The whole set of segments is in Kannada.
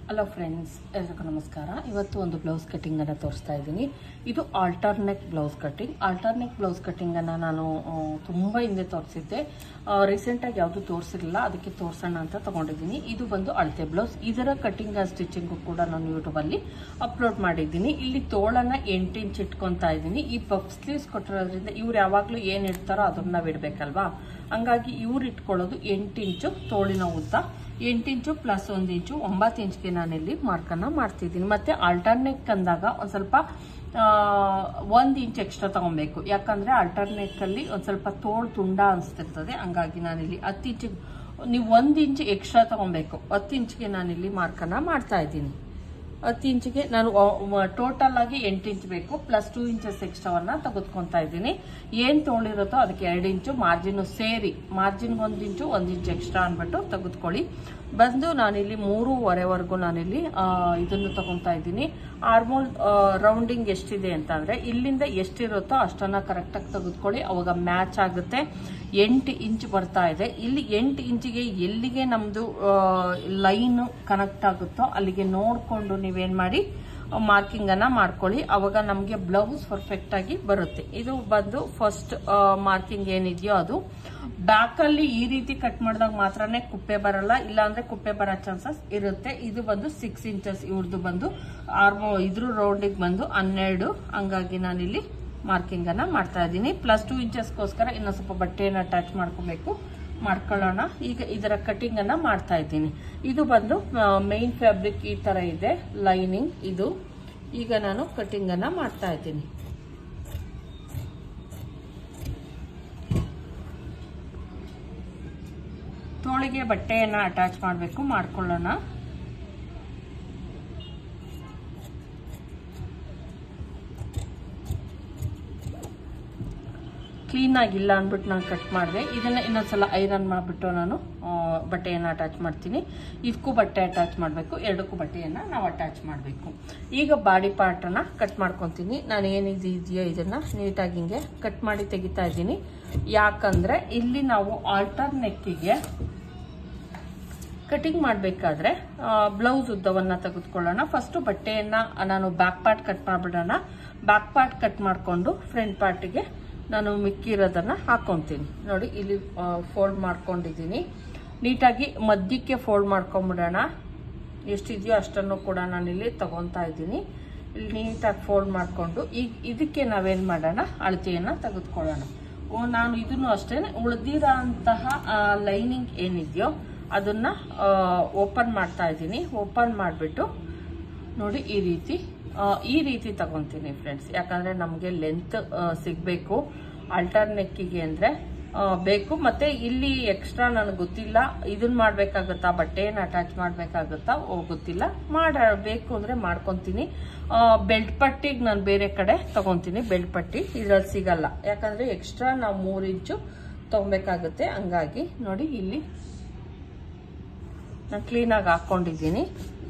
ಹಲೋ ಫ್ರೆಂಡ್ಸ್ ಎಲ್ರಿಗೂ ನಮಸ್ಕಾರ ಇವತ್ತು ಒಂದು ಬ್ಲೌಸ್ ಕಟ್ಟಿಂಗನ್ನು ತೋರಿಸ್ತಾ ಇದ್ದೀನಿ ಇದು alternate blouse cutting alternate blouse ಕಟ್ಟಿಂಗನ್ನು ನಾನು ಆ, ತುಂಬ ಹಿಂದೆ ತೋರಿಸಿದ್ದೆ ರೀಸೆಂಟಾಗಿ ಯಾವುದು ತೋರಿಸಿರಲಿಲ್ಲ ಅದಕ್ಕೆ ತೋರಿಸೋಣ ಅಂತ ತೊಗೊಂಡಿದ್ದೀನಿ ಇದು ಬಂದು ಅಳತೆ ಬ್ಲೌಸ್ ಇದರ ಕಟ್ಟಿಂಗ್ ಆ್ಯಂಡ್ ಸ್ಟಿಚಿಂಗು ಕೂಡ ನಾನು ಯೂಟ್ಯೂಬಲ್ಲಿ ಅಪ್ಲೋಡ್ ಮಾಡಿದ್ದೀನಿ ಇಲ್ಲಿ ತೋಳನ್ನು ಎಂಟು ಇಂಚ್ ಇಟ್ಕೊತಾ ಇದ್ದೀನಿ ಈ ಪಫ್ ಸ್ಲೀವ್ಸ್ ಕೊಟ್ಟಿರೋದ್ರಿಂದ ಇವ್ರು ಯಾವಾಗಲೂ ಏನು ಇಡ್ತಾರೋ ಅದನ್ನ ನಾವು ಇಡಬೇಕಲ್ವಾ ಹಂಗಾಗಿ ಇವ್ರು ಇಟ್ಕೊಳ್ಳೋದು ಎಂಟು ಇಂಚು ತೋಳಿನ ಉದ್ದ ಎಂಟು ಇಂಚು ಪ್ಲಸ್ ಒಂದು ಇಂಚು ಒಂಬತ್ತು ಇಂಚ್ಗೆ ನಾನಿಲ್ಲಿ ಮಾರ್ಕನ್ನು ಮಾಡ್ತಿದ್ದೀನಿ ಮತ್ತು ಆಲ್ಟರ್ನೆಕ್ ಅಂದಾಗ ಒಂದು ಸ್ವಲ್ಪ ಒಂದು ಇಂಚ್ ಎಕ್ಸ್ಟ್ರಾ ತಗೊಬೇಕು ಯಾಕಂದರೆ ಆಲ್ಟರ್ನೆಕ್ಕಲ್ಲಿ ಒಂದು ಸ್ವಲ್ಪ ತೋಳು ತುಂಡ ಅನಿಸ್ತಿರ್ತದೆ ಹಂಗಾಗಿ ನಾನಿಲ್ಲಿ ಹತ್ತು ಇಂಚಿಗೆ ನೀವು ಒಂದು ಇಂಚ್ ಎಕ್ಸ್ಟ್ರಾ ತಗೊಬೇಕು ಹತ್ತು ಇಂಚ್ಗೆ ನಾನಿಲ್ಲಿ ಮಾರ್ಕನ್ನು ಮಾಡ್ತಾ ಇದ್ದೀನಿ ಹತ್ತು ಇಂಚಿಗೆ ನಾನು ಟೋಟಲ್ ಆಗಿ ಎಂಟು ಇಂಚ್ ಬೇಕು ಪ್ಲಸ್ ಟೂ ಇಂಚಸ್ ಎಕ್ಸ್ಟ್ರಾವನ್ನ ತೆಗೆದುಕೊಂತಾ ಇದ್ದೀನಿ ಏನು ತೊಗೊಂಡಿರುತ್ತೋ ಅದಕ್ಕೆ ಎರಡು ಇಂಚು ಮಾರ್ಜಿನ್ ಸೇರಿ ಮಾರ್ಜಿನ್ಗೆ ಒಂದು ಇಂಚು ಒಂದು ಇಂಚ್ ಎಕ್ಸ್ಟ್ರಾ ಅಂದ್ಬಿಟ್ಟು ತೆಗೆದುಕೊಳ್ಳಿ ಬಂದು ನಾನಿಲ್ಲಿ ಮೂರುವರೆವರೆಗೂ ನಾನಿಲ್ಲಿ ಆ, ಇದನ್ನು ತಗೊತಾ ಇದ್ದೀನಿ ಆರ್ಮೋಲ್ ರೌಂಡಿಂಗ್ ಎಷ್ಟಿದೆ ಅಂತಂದ್ರೆ ಇಲ್ಲಿಂದ ಎಷ್ಟಿರುತ್ತೋ ಅಷ್ಟನ್ನ ಕರೆಕ್ಟಾಗಿ ತೆಗೆದುಕೊಳ್ಳಿ ಅವಾಗ ಮ್ಯಾಚ್ ಆಗುತ್ತೆ ಎಂಟು ಇಂಚ್ ಬರ್ತಾ ಇದೆ ಇಲ್ಲಿ ಎಂಟು ಇಂಚಿಗೆ ಎಲ್ಲಿಗೆ ನಮ್ಮದು ಲೈನ್ ಕನೆಕ್ಟ್ ಆಗುತ್ತೋ ಅಲ್ಲಿಗೆ ನೋಡಿಕೊಂಡು ನೀವೇನು ಮಾಡಿ ಮಾರ್ಕಿಂಗ್ ಅನ್ನ ಮಾಡ್ಕೊಳ್ಳಿ ಅವಾಗ ನಮಗೆ ಬ್ಲೌಸ್ ಪರ್ಫೆಕ್ಟ್ ಆಗಿ ಬರುತ್ತೆ ಇದು ಬಂದು ಫಸ್ಟ್ ಮಾರ್ಕಿಂಗ್ ಏನಿದೆಯೋ ಅದು ಬ್ಯಾಕ್ ಅಲ್ಲಿ ಈ ರೀತಿ ಕಟ್ ಮಾಡಿದಾಗ ಮಾತ್ರನೇ ಕುಪ್ಪೆ ಬರಲ್ಲ ಇಲ್ಲ ಅಂದ್ರೆ ಕುಪ್ಪೆ ಬರೋ ಚಾನ್ಸಸ್ ಇರುತ್ತೆ ಇದು ಬಂದು ಸಿಕ್ಸ್ ಇಂಚಸ್ ಇವ್ರದ್ದು ಬಂದು ಆರ್ಮೋ ಇದ್ರ ರೌಂಡಿಗೆ ಬಂದು ಹನ್ನೆರಡು ಹಂಗಾಗಿ ನಾನಿಲ್ಲಿ ಮಾರ್ಕಿಂಗ್ ಅನ್ನ ಮಾಡ್ತಾ ಇದ್ದೀನಿ ಪ್ಲಸ್ ಟೂ ಇಂಚಸ್ಗೋಸ್ಕರ ಇನ್ನೊಂದು ಸ್ವಲ್ಪ ಬಟ್ಟೆಯನ್ನು ಅಟ್ಯಾಚ್ ಮಾಡ್ಕೋಬೇಕು ಮಾಡ್ಕೊಳ್ಳೋಣ ಈಗ ಇದರ ಕಟಿಂಗ್ ಅನ್ನ ಮಾಡ್ತಾ ಇದ್ದೀನಿ ಇದು ಬಂದು ಮೈನ್ ಫ್ಯಾಬ್ರಿಕ್ ಈ ತರ ಇದೆ ಲೈನಿಂಗ್ ಇದು ಈಗ ನಾನು ಕಟಿಂಗ್ ಅನ್ನ ಮಾಡ್ತಾ ಇದ್ದೀನಿ ತೋಳಿಗೆ ಬಟ್ಟೆಯನ್ನ ಅಟ್ಯಾಚ್ ಮಾಡಬೇಕು ಮಾಡ್ಕೊಳ್ಳೋಣ ಕ್ಲೀನ್ ಆಗಿಲ್ಲ ಅಂದ್ಬಿಟ್ಟು ನಾನು ಕಟ್ ಮಾಡಿದೆ ಇದನ್ನ ಇನ್ನೊಂದ್ಸಲ ಐರನ್ ಮಾಡಿಬಿಟ್ಟು ನಾನು ಆ, ಬಟ್ಟೆಯನ್ನು ಅಟ್ಯಾಚ್ ಮಾಡ್ತೀನಿ ಇದಕ್ಕೂ ಬಟ್ಟೆ ಅಟ್ಯಾಚ್ ಮಾಡಬೇಕು ಎರಡಕ್ಕೂ ಬಟ್ಟೆಯನ್ನು ನಾವು ಅಟ್ಯಾಚ್ ಮಾಡಬೇಕು ಈಗ ಬಾಡಿ ಪಾರ್ಟನ್ನು ಕಟ್ ಮಾಡ್ಕೊತೀನಿ ನಾನು ಏನಿದು ಇದೆಯೋ ಇದನ್ನು ನೀಟಾಗಿ ಹಿಂಗೆ ಕಟ್ ಮಾಡಿ ತೆಗಿತಾ ಇದ್ದೀನಿ ಯಾಕಂದರೆ ಇಲ್ಲಿ ನಾವು ಆಲ್ಟರ್ ನೆಕ್ಕಿಗೆ ಕಟಿಂಗ್ ಮಾಡಬೇಕಾದ್ರೆ ಬ್ಲೌಸ್ ಉದ್ದವನ್ನ ತೆಗೆದುಕೊಳ್ಳೋಣ ಫಸ್ಟ್ ಬಟ್ಟೆಯನ್ನ ನಾನು ಬ್ಯಾಕ್ ಪಾರ್ಟ್ ಕಟ್ ಮಾಡ್ಬಿಡೋಣ ಬ್ಯಾಕ್ ಪಾರ್ಟ್ ಕಟ್ ಮಾಡಿಕೊಂಡು ಫ್ರಂಟ್ ಪಾರ್ಟಿಗೆ ನಾನು ಮಿಕ್ಕಿರೋದನ್ನ ಹಾಕೊಂತೀನಿ ನೋಡಿ ಇಲ್ಲಿ ಫೋಲ್ಡ್ ಮಾಡ್ಕೊಂಡಿದ್ದೀನಿ ನೀಟಾಗಿ ಮಧ್ಯಕ್ಕೆ ಫೋಲ್ಡ್ ಮಾಡ್ಕೊಂಬಿಡೋಣ ಎಷ್ಟಿದೆಯೋ ಅಷ್ಟನ್ನು ಕೂಡ ನಾನಿಲ್ಲಿ ತಗೊತಾ ಇದ್ದೀನಿ ಇಲ್ಲಿ ನೀಟಾಗಿ ಫೋಲ್ಡ್ ಮಾಡಿಕೊಂಡು ಈಗ ಇದಕ್ಕೆ ನಾವೇನು ಮಾಡೋಣ ಅಳತೆಯನ್ನು ತೆಗೆದುಕೊಳ್ಳೋಣ ಓ ನಾನು ಇದನ್ನು ಅಷ್ಟೇ ಉಳಿದಿರೋ ಅಂತಹ ಲೈನಿಂಗ್ ಏನಿದೆಯೋ ಅದನ್ನ ಓಪನ್ ಮಾಡ್ತಾ ಇದ್ದೀನಿ ಓಪನ್ ಮಾಡಿಬಿಟ್ಟು ನೋಡಿ ಈ ರೀತಿ ಆ, ಈ ರೀತಿ ತಗೊತೀನಿ ಫ್ರೆಂಡ್ಸ್ ಯಾಕಂದ್ರೆ ನಮಗೆ ಲೆಂತ್ ಸಿಗಬೇಕು ಆಲ್ಟರ್ ನೆಕ್ಕಿಗೆ ಅಂದರೆ ಬೇಕು ಮತ್ತೆ ಇಲ್ಲಿ ಎಕ್ಸ್ಟ್ರಾ ನನಗೆ ಗೊತ್ತಿಲ್ಲ ಇದನ್ನ ಮಾಡಬೇಕಾಗುತ್ತಾ ಬಟ್ಟೆಯನ್ನು ಅಟ್ಯಾಚ್ ಮಾಡಬೇಕಾಗುತ್ತಾ ಓ ಗೊತ್ತಿಲ್ಲ ಮಾಡಬೇಕು ಅಂದರೆ ಮಾಡ್ಕೊತೀನಿ ಬೆಲ್ಟ್ ಪಟ್ಟಿಗೆ ನಾನು ಬೇರೆ ಕಡೆ ತಗೊತೀನಿ ಬೆಲ್ಟ್ ಪಟ್ಟಿ ಇದ್ರಲ್ಲಿ ಸಿಗಲ್ಲ ಯಾಕಂದರೆ ಎಕ್ಸ್ಟ್ರಾ ನಾವು ಮೂರು ಇಂಚು ತೊಗೊಬೇಕಾಗುತ್ತೆ ಹಂಗಾಗಿ ನೋಡಿ ಇಲ್ಲಿ ನಾನು ಕ್ಲೀನಾಗಿ ಹಾಕ್ಕೊಂಡಿದ್ದೀನಿ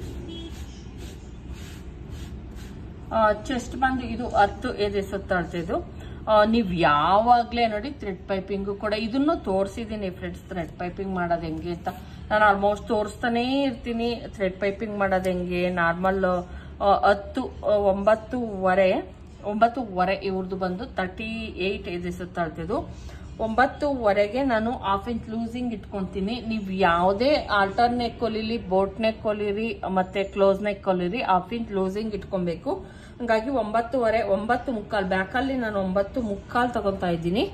ಚೆಸ್ಟ್ ಬಂದು ಇದು ಹತ್ತು ಎದೆ ಸುತ್ತಾಡ್ತಿದ್ದು ನೀವು ಯಾವಾಗಲೇ ನೋಡಿ ಥ್ರೆಡ್ ಪೈಪಿಂಗು ಕೂಡ ಇದನ್ನು ತೋರಿಸಿದ್ದೀನಿ ಫ್ರೆಂಡ್ಸ್ ಥ್ರೆಡ್ ಪೈಪಿಂಗ್ ಮಾಡೋದು ಹೆಂಗೆ ಅಂತ ನಾನು ಆಲ್ಮೋಸ್ಟ್ ತೋರಿಸ್ತಾನೇ ಇರ್ತೀನಿ ಥ್ರೆಡ್ ಪೈಪಿಂಗ್ ಮಾಡೋದು ಹೆಂಗೆ ನಾರ್ಮಲ್ ಹತ್ತು ಆ, ಒಂಬತ್ತುವರೆ ಒಂಬತ್ತುವರೆ ಇವ್ರದ್ದು ಬಂದು ತರ್ಟಿ ಏಯ್ಟ್ ಎದೆ ಸುತ್ತಾಡ್ತಿದ್ದು ಒಂಬತ್ತುವರೆಗೆ ನಾನು ಹಾಫ್ ಇಂಚ್ ಲೂಸಿಂಗ್ ಇಟ್ಕೊಂತೀನಿ ನೀವು ಯಾವುದೇ ಆಲ್ಟರ್ ನೆಕ್ ಹೊಲಿಲಿ ಬೋಟ್ ನೆಕ್ ಹೊಲಿರಿ ಮತ್ತೆ ಕ್ಲೋಸ್ ನೆಕ್ ಹೊಲಿರಿ ಹಾಫ್ ಇಂಚ್ ಲೂಸಿಂಗ್ ಇಟ್ಕೊಬೇಕು ಹಂಗಾಗಿ ಒಂಬತ್ತುವರೆ ಒಂಬತ್ತು ಮುಕ್ಕಾಲ್ ಬ್ಯಾಕಲ್ಲಿ ನಾನು ಒಂಬತ್ತು ಮುಕ್ಕಾಲ್ ತಗೊತಾ ಇದ್ದೀನಿ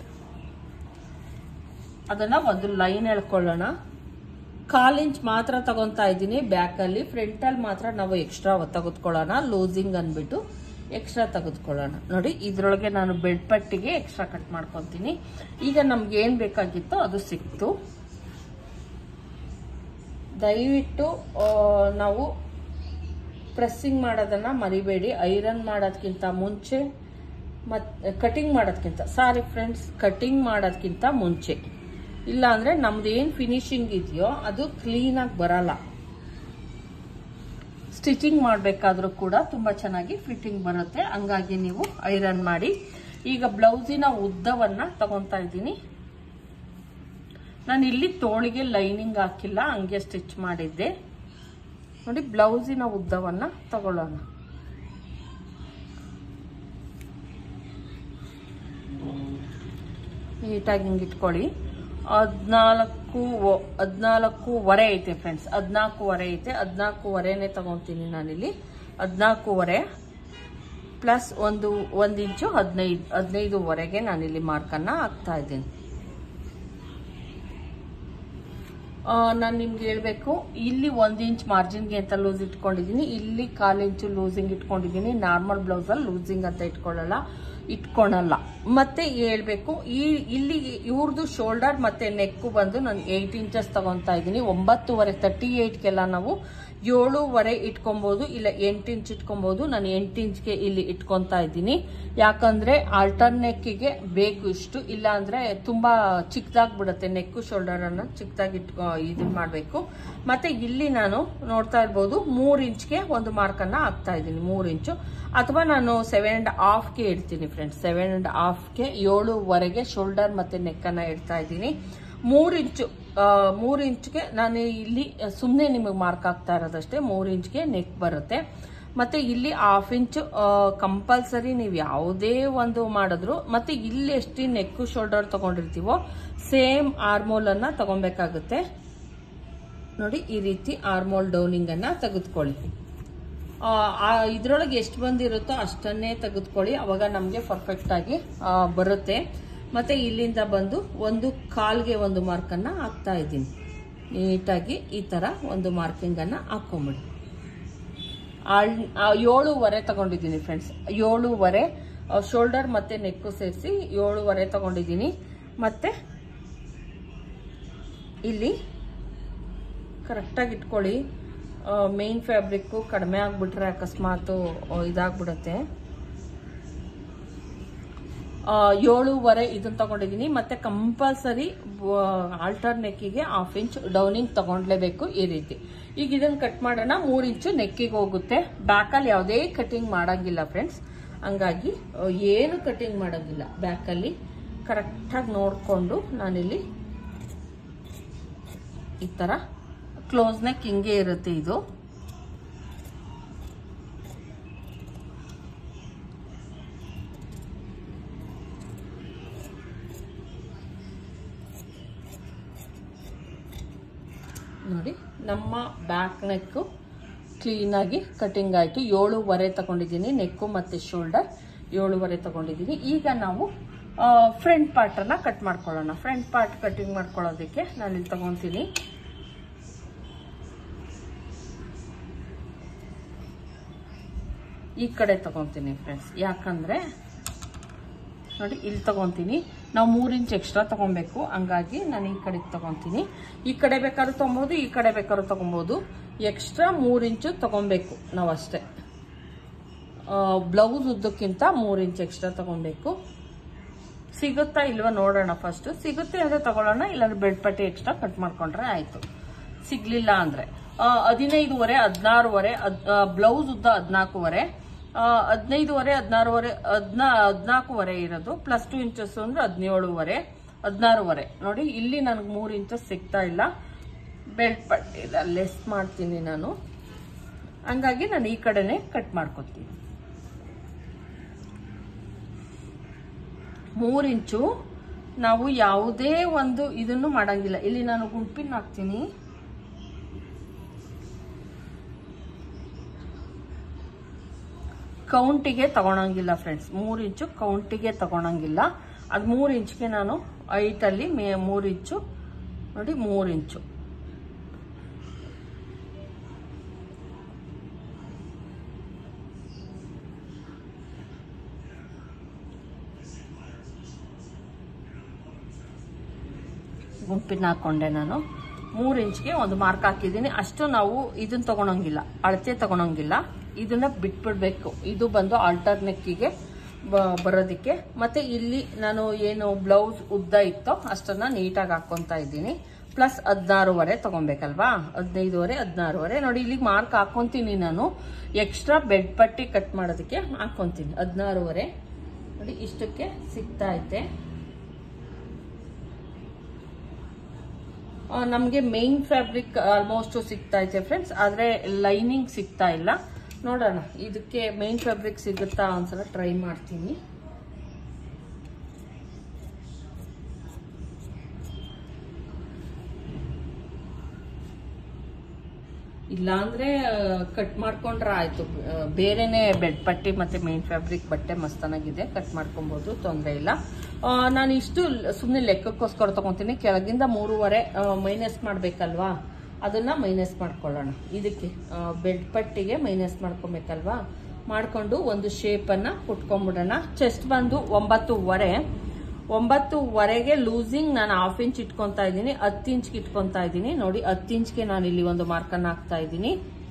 ಅದನ್ನ ಒಂದು ಲೈನ್ ಎಳ್ಕೊಳ್ಳೋಣ ಕಾಲ್ ಇಂಚ್ ಮಾತ್ರ ತಗೊತಾ ಇದ್ದೀನಿ ಬ್ಯಾಕಲ್ಲಿ ಫ್ರಂಟಲ್ಲಿ ಮಾತ್ರ ನಾವು ಎಕ್ಸ್ಟ್ರಾ ತೆಗೆದುಕೊಳ್ಳೋಣ ಲೂಸಿಂಗ್ ಅಂದ್ಬಿಟ್ಟು ಎಕ್ಸ್ಟ್ರಾ ತೆಗೆದುಕೊಳ್ಳೋಣ ನೋಡಿ ಇದ್ರೊಳಗೆ ನಾನು ಬೆಡ್ ಪಟ್ಟಿಗೆ ಎಕ್ಸ್ಟ್ರಾ ಕಟ್ ಮಾಡ್ಕೊತೀನಿ ಈಗ ನಮ್ಗೆ ಏನ್ ಬೇಕಾಗಿತ್ತೋ ಅದು ಸಿಕ್ತು ದಯವಿಟ್ಟು ಆ, ನಾವು ಪ್ರೆಸ್ಸಿಂಗ್ ಮಾಡೋದನ್ನ ಮರಿಬೇಡಿ ಐರನ್ ಮಾಡೋದಕ್ಕಿಂತ ಮುಂಚೆ ಮತ್ ಕಟಿಂಗ್ ಮಾಡೋದಕ್ಕಿಂತ ಸಾರಿ ಫ್ರೆಂಡ್ಸ್ ಕಟಿಂಗ್ ಮಾಡೋದಕ್ಕಿಂತ ಮುಂಚೆ ಇಲ್ಲ ಅಂದ್ರೆ ನಮ್ದು ಏನು ಫಿನಿಶಿಂಗ್ ಇದೆಯೋ ಅದು ಕ್ಲೀನಾಗಿ ಬರಲ್ಲ ಸ್ಟಿಚಿಂಗ್ ಮಾಡಬೇಕಾದ್ರೂ ಕೂಡ ತುಂಬ ಚೆನ್ನಾಗಿ ಫಿಟ್ಟಿಂಗ್ ಬರುತ್ತೆ ಹಂಗಾಗಿ ನೀವು ಐರನ್ ಮಾಡಿ ಈಗ ಬ್ಲೌಸಿನ ಉದ್ದವನ್ನ ತಗೊತಾ ಇದ್ದೀನಿ ನಾನು ಇಲ್ಲಿ ತೋಳಿಗೆ ಲೈನಿಂಗ್ ಹಾಕಿಲ್ಲ ಹಂಗೆ ಸ್ಟಿಚ್ ಮಾಡಿದ್ದೆ ನೋಡಿ ಬ್ಲೌಸಿನ ಉದ್ದವನ್ನ ತಗೊಳ್ಳೋಣ ನೀಟಾಗಿ ಹಿಂಗೆ ಇಟ್ಕೊಳ್ಳಿ ಹದಿನಾಲ್ಕು ಹದಿನಾಲ್ಕೂವರೆ ಐತೆ ಫ್ರೆಂಡ್ಸ್ ಹದಿನಾಲ್ಕೂವರೆ ಐತೆ ಹದಿನಾಲ್ಕೂವರೆನೇ ತಗೊತೀನಿ ನಾನಿಲ್ಲಿ ಹದಿನಾಲ್ಕೂವರೆ ಪ್ಲಸ್ ಒಂದು ಒಂದು ಇಂಚು ಹದಿನೈದು ಹದಿನೈದುವರೆಗೆ ನಾನಿಲ್ಲಿ ಮಾರ್ಕನ್ನು ಹಾಕ್ತಾ ಇದ್ದೀನಿ ನಾನು ನಿಮ್ಗೆ ಹೇಳ್ಬೇಕು ಇಲ್ಲಿ ಒಂದು ಇಂಚ್ ಮಾರ್ಜಿನ್ಗೆ ಅಂತ ಲೂಸ್ ಇಟ್ಕೊಂಡಿದ್ದೀನಿ ಇಲ್ಲಿ ಕಾಲು ಇಂಚು ಲೂಸಿಂಗ್ ಇಟ್ಕೊಂಡಿದ್ದೀನಿ ನಾರ್ಮಲ್ ಬ್ಲೌಸಲ್ಲಿ ಲೂಸಿಂಗ್ ಅಂತ ಇಟ್ಕೊಳ್ಳಲ್ಲ ಇಟ್ಕೊಳಲ್ಲ ಮತ್ತೆ ಹೇಳ್ಬೇಕು ಈ ಇಲ್ಲಿ ಇವ್ರದ್ದು ಶೋಲ್ಡರ್ ಮತ್ತೆ ನೆಕ್ಕು ಬಂದು ನಾನು ಏಯ್ಟ್ ಇಂಚಸ್ ತಗೊತಾ ಇದ್ದೀನಿ ಒಂಬತ್ತುವರೆ ತರ್ಟಿ ಏಯ್ಟ್ಗೆಲ್ಲ ನಾವು ಏಳುವರೆ ಇಟ್ಕೊಬೋದು ಇಲ್ಲ ಎಂಟು ಇಂಚ್ ಇಟ್ಕೊಬೋದು ನಾನು ಎಂಟು ಇಂಚ್ಗೆ ಇಲ್ಲಿ ಇಟ್ಕೊತಾ ಇದ್ದೀನಿ ಯಾಕಂದ್ರೆ ಆಲ್ಟರ್ನೆಕ್ಕಿಗೆ ಬೇಕು ಇಷ್ಟು ಇಲ್ಲ ಅಂದ್ರೆ ತುಂಬಾ ಚಿಕ್ಕದಾಗ್ಬಿಡುತ್ತೆ ನೆಕ್ಕು ಶೋಲ್ಡರ್ ಅನ್ನ ಚಿಕ್ಕದಾಗಿ ಇಟ್ಕೊ ಇದನ್ನ ಮಾಡಬೇಕು ಮತ್ತೆ ಇಲ್ಲಿ ನಾನು ನೋಡ್ತಾ ಇರ್ಬೋದು ಮೂರ್ ಇಂಚ್ಗೆ ಒಂದು ಮಾರ್ಕನ್ನ ಹಾಕ್ತಾ ಇದ್ದೀನಿ ಮೂರ್ ಇಂಚು ಅಥವಾ ನಾನು ಸೆವೆನ್ ಅಂಡ್ ಹಾಫ್ಗೆ ಇಡ್ತೀನಿ ಫ್ರೆಂಡ್ಸ್ ಸೆವೆನ್ ಅಂಡ್ ಹಾಫ್ಗೆ ಏಳುವರೆಗೆ ಶೋಲ್ಡರ್ ಮತ್ತೆ ನೆಕ್ಕನ್ನ ಇಡ್ತಾ ಇದ್ದೀನಿ ಮೂರು ಇಂಚು ಮೂರು ಇಂಚ್ಗೆ ನಾನು ಇಲ್ಲಿ ಸುಮ್ಮನೆ ನಿಮಗೆ ಮಾರ್ಕ್ ಆಗ್ತಾ ಇರೋದಷ್ಟೇ ಮೂರು ಇಂಚ್ಗೆ ನೆಕ್ ಬರುತ್ತೆ ಮತ್ತೆ ಇಲ್ಲಿ ಹಾಫ್ ಇಂಚ್ ಕಂಪಲ್ಸರಿ ನೀವು ಯಾವುದೇ ಒಂದು ಮಾಡಿದ್ರು ಮತ್ತೆ ಇಲ್ಲಿ ಎಷ್ಟು ನೆಕ್ಕು ಶೋಲ್ಡರ್ ತಗೊಂಡಿರ್ತೀವೋ ಸೇಮ್ ಆರ್ಮೋಲ್ ಅನ್ನ ತಗೊಬೇಕಾಗುತ್ತೆ ನೋಡಿ ಈ ರೀತಿ ಆರ್ಮೋಲ್ ಡೌನಿಂಗ್ ಅನ್ನ ತೆಗೆದುಕೊಳ್ಳಿ ಇದ್ರೊಳಗೆ ಎಷ್ಟು ಬಂದಿರುತ್ತೋ ಅಷ್ಟನ್ನೇ ತೆಗೆದುಕೊಳ್ಳಿ ಅವಾಗ ನಮಗೆ ಪರ್ಫೆಕ್ಟ್ ಆಗಿ ಬರುತ್ತೆ ಮತ್ತೆ ಇಲ್ಲಿಂದ ಬಂದು ಒಂದು ಕಾಲ್ಗೆ ಒಂದು ಮಾರ್ಕನ್ನು ಹಾಕ್ತಾ ಇದ್ದೀನಿ ನೀಟಾಗಿ ಈ ಥರ ಒಂದು ಮಾರ್ಕಿಂಗನ್ನು ಹಾಕ್ಕೊಂಬಿಡಿ ಏಳುವರೆ ತಗೊಂಡಿದ್ದೀನಿ ಫ್ರೆಂಡ್ಸ್ ಏಳುವರೆ ಶೋಲ್ಡರ್ ಮತ್ತೆ ನೆಕ್ಕು ಸೇರಿಸಿ ಏಳುವರೆ ತಗೊಂಡಿದ್ದೀನಿ ಮತ್ತೆ ಇಲ್ಲಿ ಕರೆಕ್ಟಾಗಿ ಇಟ್ಕೊಳ್ಳಿ ಮೇನ್ ಫ್ಯಾಬ್ರಿಕ್ಕು ಕಡಿಮೆ ಆಗಿಬಿಟ್ರೆ ಅಕಸ್ಮಾತು ಇದಾಗ್ಬಿಡುತ್ತೆ ಏಳುವರೆ ಇದನ್ನ ತಗೊಂಡಿದ್ದೀನಿ ಮತ್ತೆ ಕಂಪಲ್ಸರಿ ಆಲ್ಟರ್ ನೆಕ್ಕಿಗೆ ಹಾಫ್ ಇಂಚ್ ಡೌನಿಂಗ್ ತಗೊಂಡ್ಲೇಬೇಕು ಈ ರೀತಿ ಈಗ ಇದನ್ನ ಕಟ್ ಮಾಡೋಣ ಮೂರ್ ಇಂಚು ನೆಕ್ಕಿಗೆ ಹೋಗುತ್ತೆ ಬ್ಯಾಕಲ್ಲಿ ಯಾವುದೇ ಕಟಿಂಗ್ ಮಾಡಂಗಿಲ್ಲ ಫ್ರೆಂಡ್ಸ್ ಹಂಗಾಗಿ ಏನು ಕಟಿಂಗ್ ಮಾಡೋಂಗಿಲ್ಲ ಬ್ಯಾಕಲ್ಲಿ ಕರೆಕ್ಟಾಗಿ ನೋಡಿಕೊಂಡು ನಾನಿಲ್ಲಿ ಈ ಥರ ಕ್ಲೋಸ್ ನೆಕ್ ಹಿಂಗೆ ಇರುತ್ತೆ ಇದು ನೋಡಿ ನಮ್ಮ ಬ್ಯಾಕ್ ನೆಕ್ಕು ಕ್ಲೀನಾಗಿ ಕಟಿಂಗ್ ಆಯಿತು ಏಳುವರೆ ತಗೊಂಡಿದ್ದೀನಿ ನೆಕ್ಕು ಮತ್ತು ಶೋಲ್ಡರ್ ಏಳುವರೆ ತಗೊಂಡಿದ್ದೀನಿ ಈಗ ನಾವು ಫ್ರಂಟ್ ಪಾರ್ಟನ್ನು ಕಟ್ ಮಾಡ್ಕೊಳ್ಳೋಣ ಫ್ರಂಟ್ ಪಾರ್ಟ್ ಕಟಿಂಗ್ ಮಾಡ್ಕೊಳ್ಳೋದಕ್ಕೆ ನಾನು ಇಲ್ಲಿ ತಗೊತೀನಿ ಈ ಕಡೆ ತಗೊತೀನಿ ಫ್ರೆಂಡ್ಸ್ ಯಾಕಂದರೆ ನೋಡಿ ಇಲ್ಲಿ ತಗೊತೀನಿ ನಾವು ಮೂರು ಇಂಚ್ ಎಕ್ಸ್ಟ್ರಾ ತಗೊಬೇಕು ಹಂಗಾಗಿ ನಾನು ಈ ಕಡೆಗೆ ತಗೊತೀನಿ ಈ ಕಡೆ ಬೇಕಾದ್ರೂ ತೊಗೊಬೋದು ಈ ಕಡೆ ಬೇಕಾದ್ರೂ ತಗೊಬೋದು ಎಕ್ಸ್ಟ್ರಾ ಮೂರು ಇಂಚು ತಗೊಬೇಕು ನಾವು ಅಷ್ಟೇ ಬ್ಲೌಸ್ ಉದ್ದಕ್ಕಿಂತ ಮೂರು ಇಂಚ್ ಎಕ್ಸ್ಟ್ರಾ ತಗೊಬೇಕು ಸಿಗುತ್ತಾ ಇಲ್ವಾ ನೋಡೋಣ ಫಸ್ಟ್ ಸಿಗುತ್ತೆ ಅಂದರೆ ತಗೊಳ್ಳೋಣ ಇಲ್ಲಾಂದ್ರೆ ಬೆಡ್ ಪಟ್ಟಿ ಎಕ್ಸ್ಟ್ರಾ ಕಟ್ ಮಾಡ್ಕೊಂಡ್ರೆ ಆಯಿತು ಸಿಗ್ಲಿಲ್ಲ ಅಂದರೆ ಹದಿನೈದುವರೆ ಹದಿನಾರುವರೆ ಬ್ಲೌಸ್ ಉದ್ದ ಹದಿನಾಲ್ಕುವರೆ ಹದಿನೈದುವರೆ ಹದಿನಾರುವರೆ ಹದಿನಾ ಹದಿನಾಲ್ಕುವರೆ ಇರೋದು ಪ್ಲಸ್ ಟು ಇಂಚಸ್ ಅಂದ್ರೆ ಹದಿನೇಳುವರೆ ಹದಿನಾರುವರೆ ನೋಡಿ ಇಲ್ಲಿ ನನಗೆ ಮೂರು ಇಂಚಸ್ ಸಿಗ್ತಾ ಇಲ್ಲ ಬೆಲ್ಟ್ ಪಟ್ಟಿ ಲೆಸ್ ಮಾಡ್ತೀನಿ ನಾನು ಹಂಗಾಗಿ ನಾನು ಈ ಕಡೆನೆ ಕಟ್ ಮಾಡ್ಕೊತೀನಿ ಮೂರು ಇಂಚು ನಾವು ಯಾವುದೇ ಒಂದು ಇದನ್ನು ಮಾಡಂಗಿಲ್ಲ ಇಲ್ಲಿ ನಾನು ಗುಂಪಿನ ಹಾಕ್ತೀನಿ ಕೌಂಟಿಗೆ ತಗೊಳಂಗಿಲ್ಲ ಫ್ರೆಂಡ್ಸ್ ಮೂರು ಇಂಚು ಕೌಂಟಿಗೆ ತಗೊಳಂಗಿಲ್ಲ ಅದು ಮೂರು ಇಂಚ್ಗೆ ನಾನು ಐಟಲ್ಲಿ ಮೇ ಮೂರು ಇಂಚು ನೋಡಿ ಮೂರು ಇಂಚು ಗುಂಪಿನ ಹಾಕೊಂಡೆ ನಾನು ಮೂರು ಇಂಚ್ಗೆ ಒಂದು ಮಾರ್ಕ್ ಹಾಕಿದ್ದೀನಿ ಅಷ್ಟು ನಾವು ಇದನ್ನ ತಗೊಳಂಗಿಲ್ಲ ಅಳತೆ ತಗೊಳಂಗಿಲ್ಲ ಇದನ್ನ ಬಿಟ್ಬಿಡ್ಬೇಕು ಇದು ಬಂದು ಆಲ್ಟರ್ನೆಕ್ಕಿಗೆ ಬರೋದಕ್ಕೆ ಮತ್ತೆ ಇಲ್ಲಿ ನಾನು ಏನು ಬ್ಲೌಸ್ ಉದ್ದ ಇತ್ತೋ ಅಷ್ಟನ್ನ ನೀಟಾಗಿ ಹಾಕೊಂತ ಇದ್ದೀನಿ ಪ್ಲಸ್ ಹದಿನಾರುವರೆ ತಗೊಬೇಕಲ್ವಾ ಹದಿನೈದುವರೆ ಹದಿನಾರುವರೆ ನೋಡಿ ಇಲ್ಲಿಗೆ ಮಾರ್ಕ್ ಹಾಕೊಂತೀನಿ ನಾನು ಎಕ್ಸ್ಟ್ರಾ ಬೆಡ್ ಪಟ್ಟಿ ಕಟ್ ಮಾಡೋದಕ್ಕೆ ಹಾಕೊಂತೀನಿ ಹದಿನಾರುವರೆ ನೋಡಿ ಇಷ್ಟಕ್ಕೆ ಸಿಗ್ತಾ ಐತೆ ನಮಗೆ ಮೇನ್ ಫ್ಯಾಬ್ರಿಕ್ ಆಲ್ಮೋಸ್ಟ್ ಸಿಗ್ತಾ ಇದೆ ಫ್ರೆಂಡ್ಸ್ ಆದರೆ ಲೈನಿಂಗ್ ಸಿಗ್ತಾ ಇಲ್ಲ ನೋಡೋಣ ಇದಕ್ಕೆ ಮೇನ್ ಫ್ಯಾಬ್ರಿಕ್ ಸಿಗುತ್ತಾ ಒಂದ್ಸಲ ಟ್ರೈ ಮಾಡ್ತೀನಿ ಇಲ್ಲಾಂದ್ರೆ ಕಟ್ ಮಾಡ್ಕೊಂಡ್ರೆ ಆಯ್ತು ಆ, ಬೇರೆನೆ ಬೆಡ್ ಪಟ್ಟಿ ಮತ್ತೆ ಮೇನ್ ಫ್ಯಾಬ್ರಿಕ್ ಬಟ್ಟೆ ಮಸ್ತನಾಗಿದೆ ಕಟ್ ಮಾಡ್ಕೊಬಹುದು ತೊಂದರೆ ಇಲ್ಲ ಆ, ನಾನು ಇಷ್ಟು ಸುಮ್ಮನೆ ಲೆಕ್ಕಕ್ಕೋಸ್ಕರ ತಗೊಂತೀನಿ ಕೆಳಗಿಂದ ಮೂರುವರೆ ಮೈನಸ್ ಮಾಡ್ಬೇಕಲ್ವಾ ಅದನ್ನ ಮೈನಸ್ ಮಾಡ್ಕೊಳ್ಳೋಣ ಇದಕ್ಕೆ ಬೆಡ್ ಪಟ್ಟಿಗೆ ಮೈನಸ್ ಮಾಡ್ಕೊಬೇಕಲ್ವಾ ಮಾಡ್ಕೊಂಡು ಒಂದು ಶೇಪನ್ನು ಕುಟ್ಕೊಂಡ್ಬಿಡೋಣ ಚೆಸ್ಟ್ ಬಂದು ಒಂಬತ್ತುವರೆ ಒಂಬತ್ತುವರೆಗೆ ಲೂಸಿಂಗ್ ನಾನು ಹಾಫ್ ಇಂಚ್ ಇಟ್ಕೊಂತಾ ಇದ್ದೀನಿ ಹತ್ತು ಇಂಚ್ಗೆ ಇಟ್ಕೊಂತಾ ಇದ್ದೀನಿ ನೋಡಿ ಹತ್ತು ಇಂಚ್ಗೆ ನಾನು ಇಲ್ಲಿ ಒಂದು ಮಾರ್ಕನ್ನು ಹಾಕ್ತಾ ಇದ್ದೀನಿ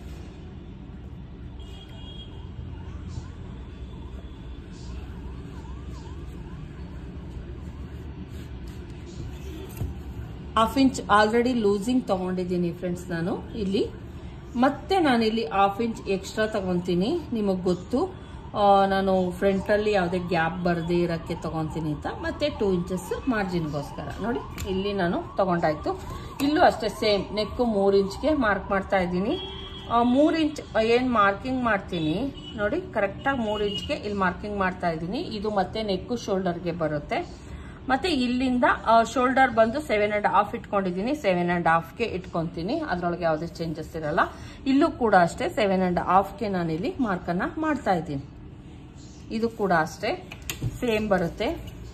ಹಾಫ್ ಇಂಚ್ ಆಲ್ರೆಡಿ ಲೂಸಿಂಗ್ ತಗೊಂಡಿದ್ದೀನಿ ಫ್ರೆಂಡ್ಸ್ ನಾನು ಇಲ್ಲಿ ಮತ್ತೆ ನಾನಿಲ್ಲಿ ಹಾಫ್ ಇಂಚ್ ಎಕ್ಸ್ಟ್ರಾ ತಗೊಂತೀನಿ ನಿಮಗೆ ಗೊತ್ತು ಆ, ನಾನು ಫ್ರಂಟಲ್ಲಿ ಯಾವುದೇ ಗ್ಯಾಪ್ ಬರದೇ ಇರೋಕ್ಕೆ ತಗೊತೀನಿ ಅಂತ ಮತ್ತೆ ಟೂ ಇಂಚಸ್ ಮಾರ್ಜಿನ್ಗೋಸ್ಕರ ನೋಡಿ ಇಲ್ಲಿ ನಾನು ತಗೊಂಡಾಯ್ತು ಇಲ್ಲೂ ಅಷ್ಟೇ ಸೇಮ್ ನೆಕ್ಕು ಮೂರು ಇಂಚ್ಗೆ ಮಾರ್ಕ್ ಮಾಡ್ತಾ ಇದ್ದೀನಿ ಮೂರು ಇಂಚ್ ಏನು ಮಾರ್ಕಿಂಗ್ ಮಾಡ್ತೀನಿ ನೋಡಿ ಕರೆಕ್ಟಾಗಿ ಮೂರು ಇಂಚ್ಗೆ ಇಲ್ಲಿ ಮಾರ್ಕಿಂಗ್ ಮಾಡ್ತಾ ಇದ್ದೀನಿ ಇದು ಮತ್ತೆ ನೆಕ್ಕು ಶೋಲ್ಡರ್ಗೆ ಬರುತ್ತೆ ಮತ್ತೆ ಇಲ್ಲಿಂದ ಶೋಲ್ಡರ್ ಬಂದು ಸೆವೆನ್ ಅಂಡ್ ಹಾಫ್ ಇಟ್ಕೊಂಡಿದ್ದೀನಿ ಸೆವೆನ್ ಅಂಡ್ ಹಾಫ್ಗೆ ಇಟ್ಕೊಂತೀನಿ ಅದರೊಳಗೆ ಯಾವುದೇ ಚೇಂಜಸ್ ಇರಲ್ಲ ಇಲ್ಲೂ ಕೂಡ ಅಷ್ಟೇ ಸೆವೆನ್ ಅಂಡ್ ಹಾಫ್ಗೆ ನಾನಿಲ್ಲಿ ಮಾರ್ಕನ್ನು ಮಾಡ್ತಾ ಇದ್ದೀನಿ ಇದು ಕೂಡ ಅಷ್ಟೇ ಸೇಮ್ ಬರುತ್ತೆ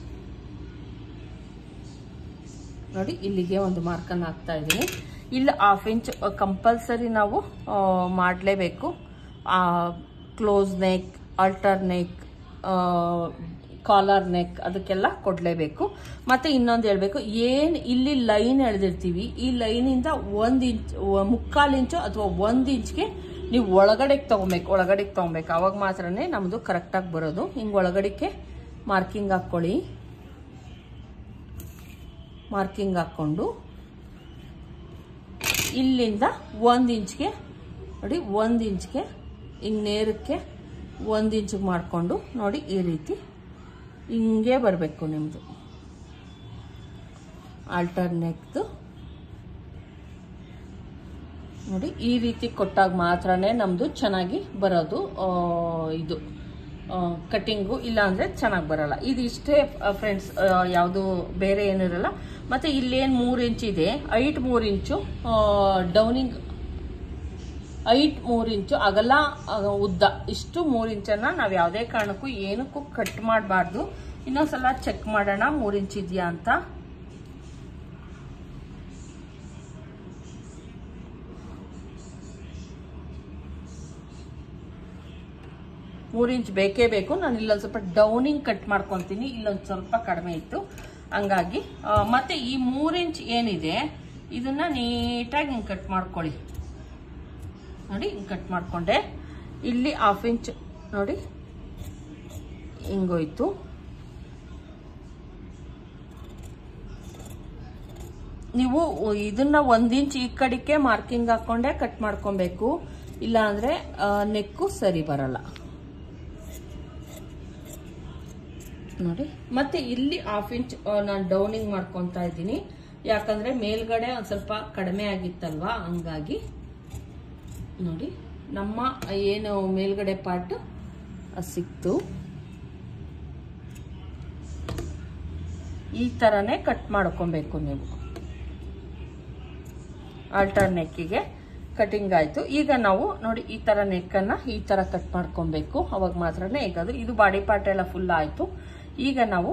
ನೋಡಿ ಇಲ್ಲಿಗೆ ಒಂದು ಮಾರ್ಕನ್ನು ಹಾಕ್ತಾ ಇದ್ದೀನಿ ಇಲ್ಲಿ ಹಾಫ್ ಇಂಚ್ ಕಂಪಲ್ಸರಿ ನಾವು ಮಾಡಲೇಬೇಕು close neck alter neck collar neck ಅದಕ್ಕೆಲ್ಲ ಕೊಡಲೇಬೇಕು ಮತ್ತೆ ಇನ್ನೊಂದು ಹೇಳಬೇಕು ಏನು ಇಲ್ಲಿ ಲೈನ್ ಎಳೆದಿರ್ತೀವಿ ಈ ಲೈನಿಂದ ಒಂದು ಇಂಚ್ ಮುಕ್ಕಾಲು ಇಂಚು ಅಥವಾ ಒಂದು ಇಂಚ್ಗೆ ನೀವು ಒಳಗಡೆಗೆ ತೊಗೊಬೇಕು ಒಳಗಡೆಗೆ ತೊಗೊಬೇಕು ಅವಾಗ ಮಾತ್ರನೇ ನಮ್ಮದು ಕರೆಕ್ಟಾಗಿ ಬರೋದು ಹಿಂಗೆ ಒಳಗಡೆಗೆ ಮಾರ್ಕಿಂಗ್ ಹಾಕ್ಕೊಳ್ಳಿ ಮಾರ್ಕಿಂಗ್ ಹಾಕ್ಕೊಂಡು ಇಲ್ಲಿಂದ ಒಂದು ಇಂಚ್ಗೆ ನೋಡಿ ಒಂದು ಇಂಚ್ಗೆ ಹಿಂಗೆ ನೇರಕ್ಕೆ ಒಂದು ಇಂಚಿಗೆ ಮಾಡಿಕೊಂಡು ನೋಡಿ ಈ ರೀತಿ ಹಿಂಗೆ ಬರಬೇಕು ನಿಮ್ಮದು ಆಲ್ಟರ್ ನೆಕ್ದು ನೋಡಿ ಈ ರೀತಿ ಕೊಟ್ಟಾಗ ಮಾತ್ರನೇ ನಮ್ಮದು ಚೆನ್ನಾಗಿ ಬರೋದು ಆ, ಇದು ಕಟ್ಟಿಂಗು ಇಲ್ಲ ಅಂದರೆ ಚೆನ್ನಾಗಿ ಬರಲ್ಲ ಇದು ಇಷ್ಟೇ ಫ್ರೆಂಡ್ಸ್ ಯಾವುದು ಬೇರೆ ಏನಿರಲ್ಲ ಮತ್ತು ಇಲ್ಲೇನು ಮೂರು ಇಂಚ್ ಇದೆ ಐಟ್ ಮೂರು ಇಂಚು ಡೌನಿಂಗ್ ಐಟ್ ಮೂರು ಇಂಚು ಅಗಲ ಆ, ಉದ್ದ ಇಷ್ಟು ಮೂರು ಇಂಚನ್ನು ನಾವು ಯಾವುದೇ ಕಾರಣಕ್ಕೂ ಏನಕ್ಕೂ ಕಟ್ ಮಾಡಬಾರ್ದು ಇನ್ನೊಂದ್ಸಲ ಚೆಕ್ ಮಾಡೋಣ ಮೂರು ಇಂಚ್ ಇದೆಯಾ ಅಂತ ಮೂರು ಇಂಚ್ ಬೇಕೇ ಬೇಕು ನಾನು ಇಲ್ಲೊಂದು ಸ್ವಲ್ಪ ಡೌನಿಂಗ್ ಕಟ್ ಮಾಡ್ಕೊತೀನಿ ಇಲ್ಲೊಂದು ಸ್ವಲ್ಪ ಕಡಿಮೆ ಇತ್ತು ಹಂಗಾಗಿ ಆ, ಮತ್ತೆ ಈ ಮೂರು ಇಂಚ್ ಏನಿದೆ ಇದನ್ನ ನೀಟಾಗಿ ಹಿಂಗೆ ಕಟ್ ಮಾಡ್ಕೊಳ್ಳಿ ನೋಡಿ ಹಿಂಗೆ ಕಟ್ ಮಾಡಿಕೊಂಡೆ ಇಲ್ಲಿ ಹಾಫ್ ಇಂಚ್ ನೋಡಿ ಹಿಂಗೋಯ್ತು ನೀವು ಇದನ್ನ ಒಂದ್ ಇಂಚ್ ಈ ಕಡೆಗೆ ಮಾರ್ಕಿಂಗ್ ಹಾಕೊಂಡೆ ಕಟ್ ಮಾಡ್ಕೊಬೇಕು ಇಲ್ಲ ಅಂದ್ರೆ ನೆಕ್ಕು ಸರಿ ಬರಲ್ಲ ನೋಡಿ ಮತ್ತೆ ಇಲ್ಲಿ ಹಾಫ್ ಇಂಚ್ ನಾನು ಡೌನಿಂಗ್ ಮಾಡ್ಕೊತಾ ಇದ್ದೀನಿ ಯಾಕಂದ್ರೆ ಮೇಲ್ಗಡೆ ಒಂದ್ ಸ್ವಲ್ಪ ಕಡಿಮೆ ಆಗಿತ್ತಲ್ವಾ ಹಂಗಾಗಿ ನೋಡಿ ನಮ್ಮ ಏನು ಮೇಲ್ಗಡೆ ಪಾರ್ಟ್ ಸಿಕ್ತು ಈ ತರನೇ ಕಟ್ ಮಾಡ್ಕೊಬೇಕು ನೀವು ಆಲ್ಟರ್ ನೆಕ್ಕಿಗೆ ಕಟಿಂಗ್ ಆಯ್ತು ಈಗ ನಾವು ನೋಡಿ ಈ ತರ ನೆಕ್ಕನ್ನ ಈ ತರ ಕಟ್ ಮಾಡ್ಕೊಬೇಕು ಅವಾಗ ಮಾತ್ರನೇ ಹೇಗದು ಇದು ಬಾಡಿ ಪಾರ್ಟ್ ಎಲ್ಲ ಫುಲ್ ಆಯ್ತು ಈಗ ನಾವು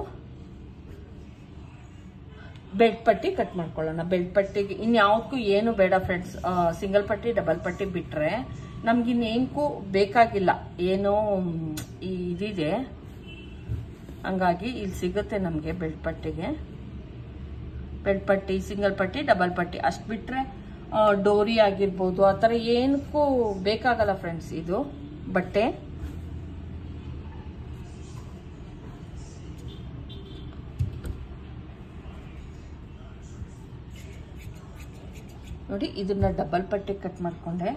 ಬೆಡ್ ಪಟ್ಟಿ ಕಟ್ ಮಾಡ್ಕೊಳ್ಳೋಣ ಬೆಡ್ ಪಟ್ಟಿಗೆ ಇನ್ಯಾವುದಕ್ಕೂ ಏನು ಬೇಡ ಫ್ರೆಂಡ್ಸ್ ಸಿಂಗಲ್ ಪಟ್ಟಿ ಡಬಲ್ ಪಟ್ಟಿ ಬಿಟ್ರೆ ನಮ್ಗಿನ್ನೇನಕ್ಕೂ ಬೇಕಾಗಿಲ್ಲ ಏನೋ ಮ್, ಈ ಇದಿದೆ ಹಂಗಾಗಿ ಇಲ್ಲಿ ಸಿಗುತ್ತೆ ನಮಗೆ ಬೆಡ್ ಪಟ್ಟಿಗೆ ಬೆಡ್ ಪಟ್ಟಿ ಸಿಂಗಲ್ ಪಟ್ಟಿ ಡಬಲ್ ಪಟ್ಟಿ ಅಷ್ಟು ಬಿಟ್ರೆ ಆ, ಡೋರಿ ಆಗಿರ್ಬೋದು ಆ ಥರ ಏನಕ್ಕೂ ಬೇಕಾಗಲ್ಲ ಫ್ರೆಂಡ್ಸ್ ಇದು ಬಟ್ಟೆ ನೋಡಿ ಇದನ್ನ ಡಬಲ್ ಪಟ್ಟಿ ಕಟ್ ಮಾಡ್ಕೊಂಡೆ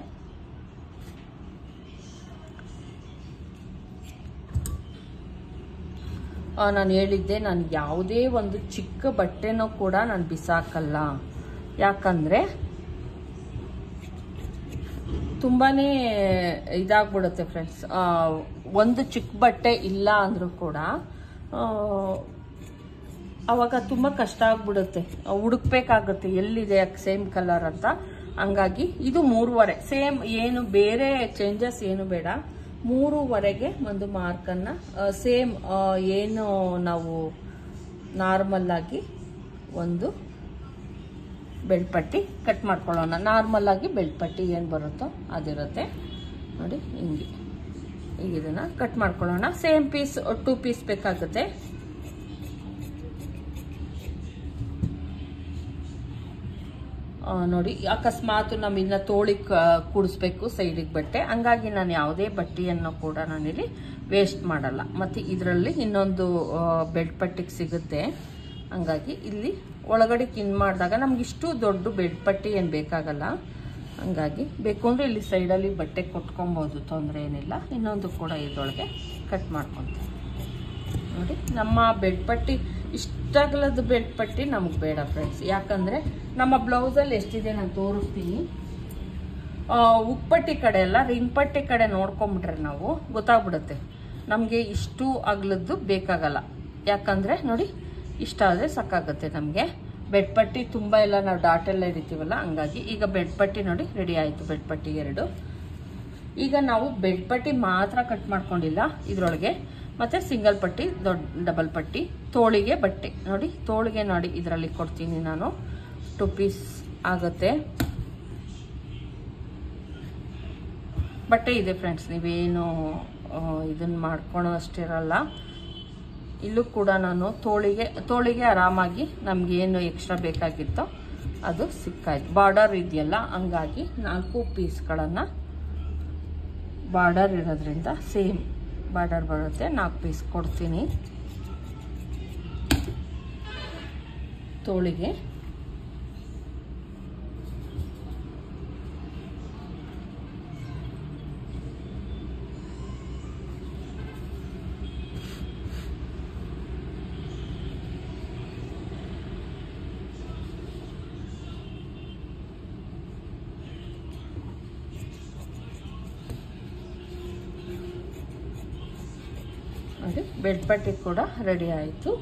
ನಾನು ಹೇಳಿದ್ದೆ ನಾನು ಯಾವುದೇ ಒಂದು ಚಿಕ್ಕ ಬಟ್ಟೆನೂ ಕೂಡ ನಾನು ಬಿಸಾಕಲ್ಲ ಯಾಕಂದರೆ ತುಂಬಾ ಇದಾಗ್ಬಿಡುತ್ತೆ ಫ್ರೆಂಡ್ಸ್ ಒಂದು ಚಿಕ್ಕ ಬಟ್ಟೆ ಇಲ್ಲ ಅಂದರೂ ಕೂಡ ಆ, ಅವಾಗ ತುಂಬ ಕಷ್ಟ ಆಗ್ಬಿಡುತ್ತೆ ಹುಡುಕ್ಬೇಕಾಗುತ್ತೆ ಎಲ್ಲಿದೆ ಸೇಮ್ ಕಲರ್ ಅಂತ ಹಂಗಾಗಿ ಇದು ಮೂರುವರೆ ಸೇಮ್ ಏನು ಬೇರೆ ಚೇಂಜಸ್ ಏನು ಬೇಡ ಮೂರುವರೆಗೆ ಒಂದು ಮಾರ್ಕನ್ನು ಸೇಮ್ ಏನು ನಾವು ನಾರ್ಮಲ್ ಆಗಿ ಒಂದು ಬೆಲ್ಟ್ ಪಟ್ಟಿ ಕಟ್ ಮಾಡ್ಕೊಳ್ಳೋಣ ನಾರ್ಮಲ್ ಆಗಿ ಬೆಲ್ಟ್ ಪಟ್ಟಿ ಏನು ಬರುತ್ತೋ ಅದಿರುತ್ತೆ ನೋಡಿ ಹಿಂಗೆ ಈಗ ಇದನ್ನ ಕಟ್ ಮಾಡ್ಕೊಳ್ಳೋಣ ಸೇಮ್ ಪೀಸ್ ಟೂ ಪೀಸ್ ಬೇಕಾಗುತ್ತೆ ಆ, ನೋಡಿ ಅಕಸ್ಮಾತ್ ನಮ್ಮಿನ್ನ ತೋಳಿಗೆ ಕೂಡಿಸ್ಬೇಕು ಸೈಡಿಗೆ ಬಟ್ಟೆ ಹಂಗಾಗಿ ನಾನು ಯಾವುದೇ ಬಟ್ಟೆಯನ್ನು ಕೂಡ ನಾನಿಲ್ಲಿ ವೇಸ್ಟ್ ಮಾಡಲ್ಲ ಮತ್ತು ಇದರಲ್ಲಿ ಇನ್ನೊಂದು ಬೆಡ್ ಪಟ್ಟಿಗೆ ಸಿಗುತ್ತೆ ಹಂಗಾಗಿ ಇಲ್ಲಿ ಒಳಗಡೆ ಕಿನ್ ಮಾಡಿದಾಗ ನಮ್ಗೆ ಇಷ್ಟು ದೊಡ್ಡ ಬೆಡ್ ಪಟ್ಟಿ ಏನು ಬೇಕಾಗಲ್ಲ ಹಂಗಾಗಿ ಬೇಕು ಅಂದರೆ ಇಲ್ಲಿ ಸೈಡಲ್ಲಿ ಬಟ್ಟೆ ಕೊಟ್ಕೊಬೋದು ತೊಂದರೆ ಏನಿಲ್ಲ ಇನ್ನೊಂದು ಕೂಡ ಇದರೊಳಗೆ ಕಟ್ ಮಾಡ್ಕೊತೀನಿ ನೋಡಿ ನಮ್ಮ ಬೆಡ್ ಪಟ್ಟಿ ಇಷ್ಟಾಗಲದ ಬೆಡ್ ಪಟ್ಟಿ ನಮಗೆ ಬೇಡ ಫ್ರೆಂಡ್ಸ್ ಯಾಕಂದರೆ ನಮ್ಮ ಬ್ಲೌಸಲ್ಲಿ ಎಷ್ಟಿದೆ ನಾನು ತೋರಿಸ್ತೀನಿ ಆ, ಉಪ್ಪಟ್ಟಿ ಕಡೆ ಎಲ್ಲ ರಿಂಗ್ ಪಟ್ಟಿ ಕಡೆ ನೋಡ್ಕೊಂಬಿಟ್ರೆ ನಾವು ಗೊತ್ತಾಗ್ಬಿಡುತ್ತೆ ನಮಗೆ ಇಷ್ಟು ಅಗಲದ್ದು ಬೇಕಾಗಲ್ಲ ಯಾಕಂದರೆ ನೋಡಿ ಇಷ್ಟ ಆದರೆ ಸಾಕಾಗುತ್ತೆ ನಮಗೆ ಬೆಡ್ ಪಟ್ಟಿ ತುಂಬ ಎಲ್ಲ ನಾವು ಡಾಟ್ ಎಲ್ಲ ಹಿಡಿತೀವಲ್ಲ ಹಂಗಾಗಿ ಈಗ ಬೆಡ್ ಪಟ್ಟಿ ನೋಡಿ ರೆಡಿ ಆಯಿತು ಬೆಡ್ ಪಟ್ಟಿ ಎರಡು ಈಗ ನಾವು ಬೆಡ್ ಪಟ್ಟಿ ಮಾತ್ರ ಕಟ್ ಮಾಡ್ಕೊಂಡಿಲ್ಲ ಇದರೊಳಗೆ ಮತ್ತೆ ಸಿಂಗಲ್ ಪಟ್ಟಿ ದೊಡ್ಡ ಡಬಲ್ ಪಟ್ಟಿ ತೋಳಿಗೆ ಬಟ್ಟೆ ನೋಡಿ ತೋಳಿಗೆ ನೋಡಿ ಇದರಲ್ಲಿ ಕೊಡ್ತೀನಿ ನಾನು ಟು ಪೀಸ್ ಆಗುತ್ತೆ ಬಟ್ಟೆ ಇದೆ ಫ್ರೆಂಡ್ಸ್ ನೀವೇನು ಇದನ್ನು ಮಾಡ್ಕೊಳೋ ಅಷ್ಟಿರಲ್ಲ ಇಲ್ಲೂ ಕೂಡ ನಾನು ತೋಳಿಗೆ ತೋಳಿಗೆ ಆರಾಮಾಗಿ ನಮಗೇನು ಎಕ್ಸ್ಟ್ರಾ ಬೇಕಾಗಿತ್ತೋ ಅದು ಸಿಕ್ಕಾಯ್ತು ಬಾರ್ಡರ್ ಇದೆಯಲ್ಲ ಹಂಗಾಗಿ ನಾಲ್ಕು ಪೀಸ್ಗಳನ್ನು ಬಾರ್ಡರ್ ಇರೋದ್ರಿಂದ ಸೇಮ್ ಬಾರ್ಡರ್ ಬರುತ್ತೆ ನಾಲ್ಕು ಪೀಸ್ ಕೊಡ್ತೀನಿ ತೋಳಿಗೆ ನೋಡಿ ಬೆಡ್ ಪಟ್ಟಿ ಕೂಡ ರೆಡಿ ಆಯಿತು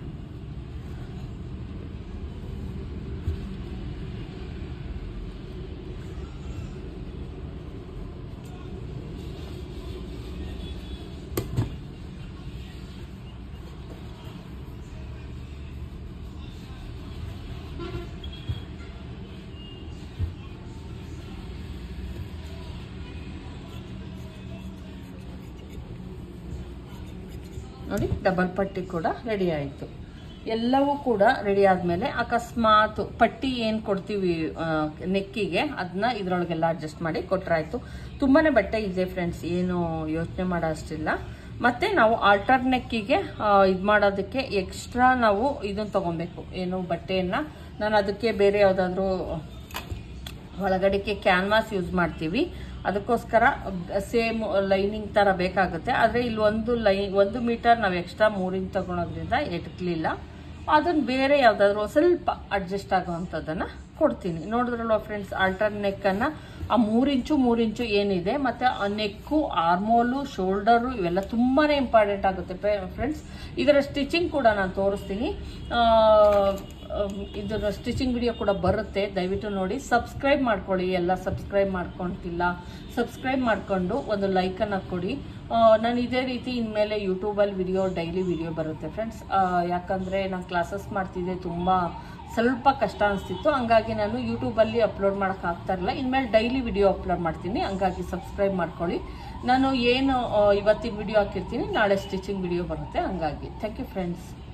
ನೋಡಿ ಡಬಲ್ ಪಟ್ಟಿ ಕೂಡ ರೆಡಿ ಆಯಿತು ಎಲ್ಲವೂ ಕೂಡ ರೆಡಿ ಆದಮೇಲೆ ಅಕಸ್ಮಾತ್ ಪಟ್ಟಿ ಏನು ಕೊಡ್ತೀವಿ ನೆಕ್ಕಿಗೆ ಅದನ್ನ ಇದ್ರೊಳಗೆಲ್ಲ ಅಡ್ಜಸ್ಟ್ ಮಾಡಿ ಕೊಟ್ರಾಯ್ತು ತುಂಬಾನೇ ಬಟ್ಟೆ ಇದೆ ಫ್ರೆಂಡ್ಸ್ ಏನು ಯೋಚನೆ ಮಾಡೋ ಅಷ್ಟಿಲ್ಲ ಮತ್ತೆ ನಾವು ಆಲ್ಟರ್ ನೆಕ್ಕಿಗೆ ಇದು ಮಾಡೋದಕ್ಕೆ ಎಕ್ಸ್ಟ್ರಾ ನಾವು ಇದನ್ನ ತಗೊಬೇಕು ಏನು ಬಟ್ಟೆಯನ್ನ ನಾನು ಅದಕ್ಕೆ ಬೇರೆ ಯಾವುದಾದ್ರೂ ಒಳಗಡೆಗೆ ಕ್ಯಾನ್ವಾಸ್ ಯೂಸ್ ಮಾಡ್ತೀವಿ ಅದಕ್ಕೋಸ್ಕರ ಸೇಮ್ ಲೈನಿಂಗ್ ಥರ ಬೇಕಾಗುತ್ತೆ ಆದರೆ ಇಲ್ಲಿ ಒಂದು ಲೈ ಒಂದು ಮೀಟರ್ ನಾವು ಎಕ್ಸ್ಟ್ರಾ ಮೂರಿಂಗ್ ತಗೊಳೋದ್ರಿಂದ ಎಟ್ಕಲಿಲ್ಲ ಅದನ್ನು ಬೇರೆ ಯಾವುದಾದ್ರೂ ಸ್ವಲ್ಪ ಅಡ್ಜಸ್ಟ್ ಆಗೋವಂಥದ್ದನ್ನು ಕೊಡ್ತೀನಿ ನೋಡಿದ್ರಲ್ವ ಫ್ರೆಂಡ್ಸ್ ಆಲ್ಟರ್ ನೆಕ್ಕನ್ನು ಆ ಮೂರು ಇಂಚು ಮೂರು ಇಂಚು ಏನಿದೆ ಮತ್ತು ಆ ನೆಕ್ಕು ಆರ್ಮೋಲು ಶೋಲ್ಡರು ಇವೆಲ್ಲ ತುಂಬಾ ಇಂಪಾರ್ಟೆಂಟ್ ಆಗುತ್ತೆ ಫ್ರೆಂಡ್ಸ್ ಇದರ ಸ್ಟಿಚಿಂಗ್ ಕೂಡ ನಾನು ತೋರಿಸ್ತೀನಿ ಆ, ಅಮ್, ಇದರ ಸ್ಟಿಚಿಂಗ್ ವಿಡಿಯೋ ಕೂಡ ಬರುತ್ತೆ ದಯವಿಟ್ಟು ನೋಡಿ ಸಬ್ಸ್ಕ್ರೈಬ್ ಮಾಡ್ಕೊಳ್ಳಿ ಎಲ್ಲ ಸಬ್ಸ್ಕ್ರೈಬ್ ಮಾಡ್ಕೊಂತಿಲ್ಲ ಸಬ್ಸ್ಕ್ರೈಬ್ ಮಾಡಿಕೊಂಡು ಒಂದು ಲೈಕನ್ನು ಕೊಡಿ ಆ, ನಾನು ಇದೇ ರೀತಿ ಇನ್ಮೇಲೆ ಯೂಟ್ಯೂಬಲ್ಲಿ ವಿಡಿಯೋ ಡೈಲಿ ವಿಡಿಯೋ ಬರುತ್ತೆ ಫ್ರೆಂಡ್ಸ್ ಯಾಕಂದರೆ ನಾನು ಕ್ಲಾಸಸ್ ಮಾಡ್ತಿದ್ದೆ ತುಂಬ ಸ್ವಲ್ಪ ಕಷ್ಟ ಅನಿಸ್ತಿತ್ತು ಹಂಗಾಗಿ ನಾನು ಯೂಟ್ಯೂಬಲ್ಲಿ ಅಪ್ಲೋಡ್ ಮಾಡೋಕೆ ಆಗ್ತಾ ಇರಲಿಲ್ಲ ಇನ್ಮೇಲೆ ಡೈಲಿ ವಿಡಿಯೋ ಅಪ್ಲೋಡ್ ಮಾಡ್ತೀನಿ ಹಂಗಾಗಿ ಸಬ್ಸ್ಕ್ರೈಬ್ ಮಾಡ್ಕೊಳ್ಳಿ ನಾನು ಏನು ಆ, ಇವತ್ತಿನ ವಿಡಿಯೋ ಹಾಕಿರ್ತೀನಿ ನಾಳೆ ಸ್ಟಿಚಿಂಗ್ ವಿಡಿಯೋ ಬರುತ್ತೆ ಹಂಗಾಗಿ ಥ್ಯಾಂಕ್ ಯು ಫ್ರೆಂಡ್ಸ್